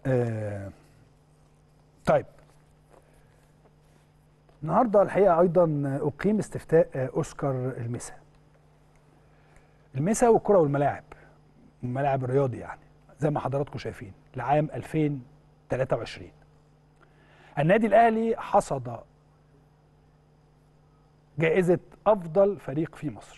آه طيب النهارده الحقيقه ايضا اقيم استفتاء اوسكار المسا المسا والكره والملاعب الملاعب الرياضي يعني زي ما حضراتكم شايفين لعام 2023 النادي الاهلي حصد جائزه افضل فريق في مصر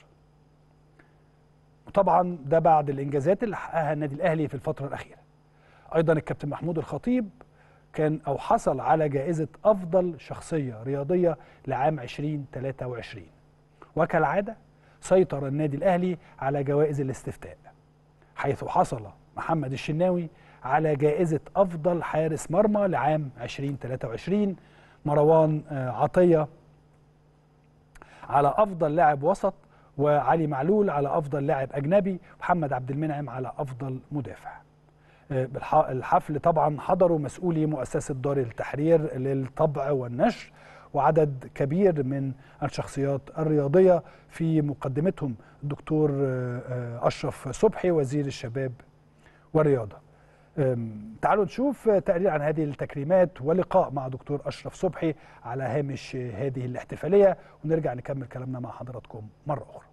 وطبعا ده بعد الانجازات اللي حققها النادي الاهلي في الفتره الاخيره ايضا الكابتن محمود الخطيب كان او حصل على جائزه افضل شخصيه رياضيه لعام 2023 وكالعاده سيطر النادي الاهلي على جوائز الاستفتاء حيث حصل محمد الشناوي على جائزه افضل حارس مرمى لعام 2023 مروان عطيه على افضل لاعب وسط وعلي معلول على افضل لاعب اجنبي محمد عبد المنعم على افضل مدافع الحفل طبعا حضروا مسؤولي مؤسسه دار التحرير للطبع والنشر وعدد كبير من الشخصيات الرياضيه في مقدمتهم الدكتور اشرف صبحي وزير الشباب والرياضه. تعالوا نشوف تقرير عن هذه التكريمات ولقاء مع دكتور اشرف صبحي على هامش هذه الاحتفاليه ونرجع نكمل كلامنا مع حضراتكم مره اخرى.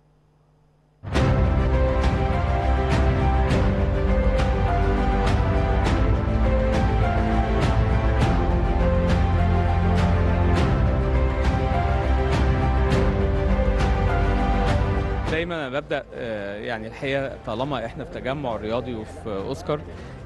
دايما انا ببدا يعني الحقيقه طالما احنا في تجمع رياضي وفي اوسكار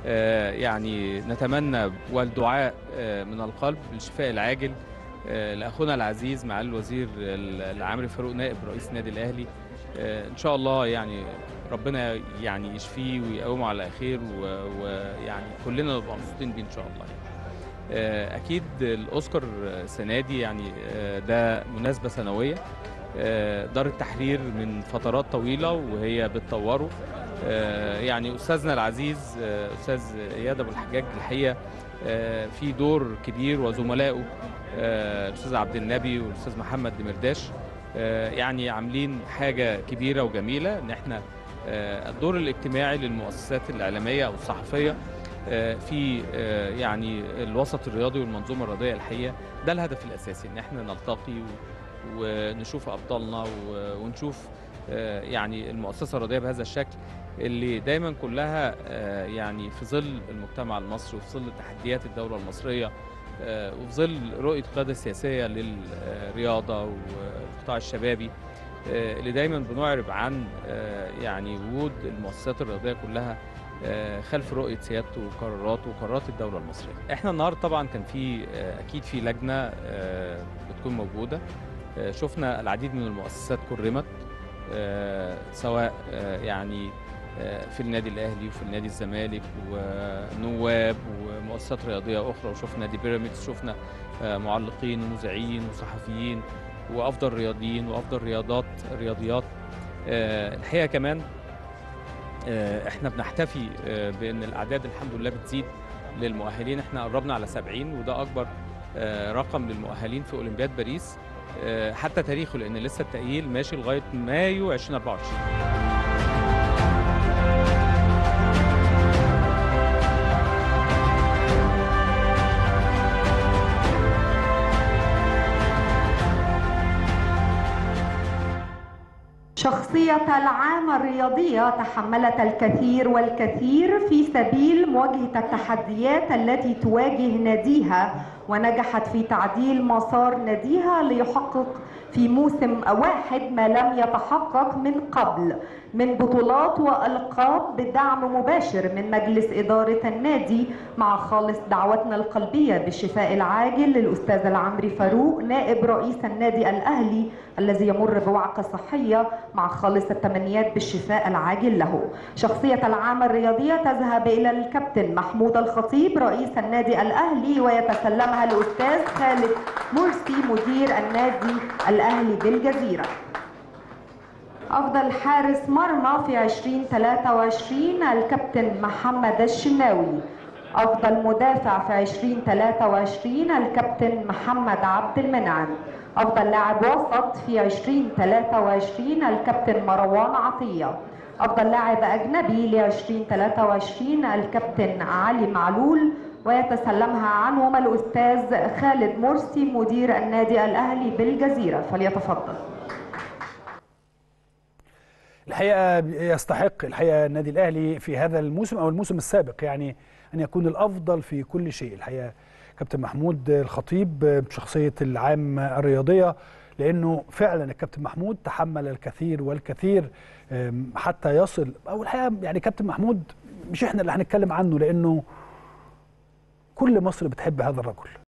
يعني نتمنى والدعاء من القلب للشفاء العاجل لاخونا العزيز معالي الوزير العامري فاروق نائب رئيس النادي الاهلي ان شاء الله يعني ربنا يعني يشفيه ويقومه على خير ويعني كلنا نبقى مبسوطين بيه ان شاء الله اكيد الاوسكار السنه دي يعني ده مناسبه سنويه دار التحرير من فترات طويلة وهي بتطوره يعني أستاذنا العزيز أستاذ إياد أبو الحجاج الحقيقة في دور كبير وزملائه الأستاذ عبد النبي والأستاذ محمد دمرداش يعني عاملين حاجة كبيرة وجميلة إن إحنا الدور الاجتماعي للمؤسسات الإعلامية أو الصحفية في يعني الوسط الرياضي والمنظومة الرياضية الحقيقة ده الهدف الأساسي إن إحنا نلتقي ونشوف ابطالنا ونشوف يعني المؤسسه الرياضيه بهذا الشكل اللي دايما كلها يعني في ظل المجتمع المصري وفي ظل تحديات الدوله المصريه وفي ظل رؤيه القياده السياسيه للرياضه والقطاع الشبابي اللي دايما بنعرب عن يعني وجود المؤسسات الرياضيه كلها خلف رؤيه سيادته وقراراته وقرارات الدوله المصريه. احنا النهارده طبعا كان في اكيد في لجنه بتكون موجوده شفنا العديد من المؤسسات كرمت سواء يعني في النادي الاهلي وفي النادي الزمالك ونواب ومؤسسات رياضيه اخرى وشفنا نادي بيراميدز شفنا معلقين ومذيعين وصحفيين وافضل رياضيين وافضل رياضات رياضيات الحقيقه كمان احنا بنحتفي بان الاعداد الحمد لله بتزيد للمؤهلين احنا قربنا على 70 وده اكبر رقم للمؤهلين في اولمبياد باريس حتى تاريخه لان لسه التأهيل ماشي لغايه مايو 2024 شخصية العام الرياضية تحملت الكثير والكثير في سبيل مواجهة التحديات التي تواجه ناديها ونجحت في تعديل مسار ناديها ليحقق في موسم واحد ما لم يتحقق من قبل من بطولات والقاب بدعم مباشر من مجلس اداره النادي مع خالص دعوتنا القلبيه بالشفاء العاجل للاستاذ العمري فاروق نائب رئيس النادي الاهلي الذي يمر بوعكه صحيه مع خالص التمنيات بالشفاء العاجل له. شخصيه العام الرياضيه تذهب الى الكابتن محمود الخطيب رئيس النادي الاهلي ويتسلمها الاستاذ خالد مرسي مدير النادي الاهلي بالجزيره. أفضل حارس مرمى في 2023 الكابتن محمد الشناوي أفضل مدافع في 2023 الكابتن محمد عبد المنعم أفضل لاعب وسط في 2023 الكابتن مروان عطية أفضل لاعب أجنبي ل 2023 الكابتن علي معلول ويتسلمها عنهم الأستاذ خالد مرسي مدير النادي الأهلي بالجزيرة فليتفضل الحقيقه يستحق الحقيقه النادي الاهلي في هذا الموسم او الموسم السابق يعني ان يكون الافضل في كل شيء الحقيقه كابتن محمود الخطيب بشخصيه العام الرياضيه لانه فعلا الكابتن محمود تحمل الكثير والكثير أم، حتى يصل او الحقيقه يعني كابتن محمود مش احنا اللي هنتكلم عنه لانه كل مصر بتحب هذا الرجل